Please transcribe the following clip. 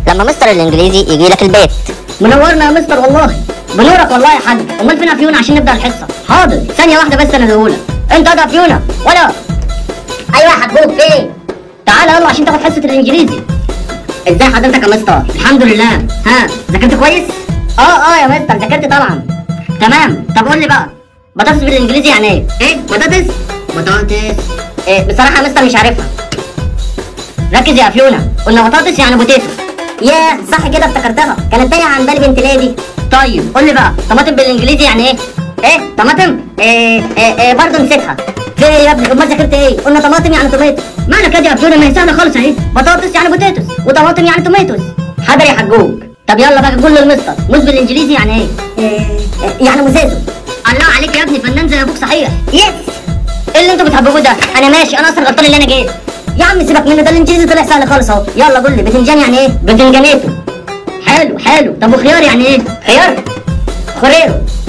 لما مستر الانجليزي يجي لك البيت منورنا يا مستر والله بنورك والله يا حاج امال فين افيونا عشان نبدا الحصه حاضر ثانيه واحده بس انا الاولى انت يا افيونا ولا ايوه يا حجوج فين تعالى يلا عشان تاخد حصه الانجليزي ازاي حضرتك يا مستر الحمد لله ها ذاكرت كويس اه اه يا مستر ذاكرت طبعا تمام طب قول لي بقى بطاطس بالانجليزي يعني ايه ايه بطاطس بطاطس إيه بصراحه يا مستر مش عارفها ركز يا افيونا قلنا بطاطس يعني بوتيتو ياه صح كده افتكرتها كانت تايهه عن بالي بنت لادي طيب قول لي بقى طماطم بالانجليزي يعني ايه ايه طماطم إيه إيه إيه برضه نسيتها في ايه يا ابني امال ذاكرت ايه قلنا طماطم يعني توميتو مالك يا دي يا افيونا ما هي سهله خالص اهي بطاطس يعني بوتيتوس وطماطم يعني توميتوس حاضر يا حجوج طب يلا بقى قول للمستر موز بالانجليزي يعني ايه, إيه إيه يعني موزازو الله عليك يا ابني فنان زي ابوك صحيح يس ايه اللي انتوا بتحبوه ده انا ماشي انا اصلا غلطان اللي انا جيت يا عم سيبك منه ده الانجليزي طلع سهل خالص اهو يلا قول لي بتنجان يعني ايه بتنجانيتو حلو حلو طب وخيار يعني ايه خيار خريرو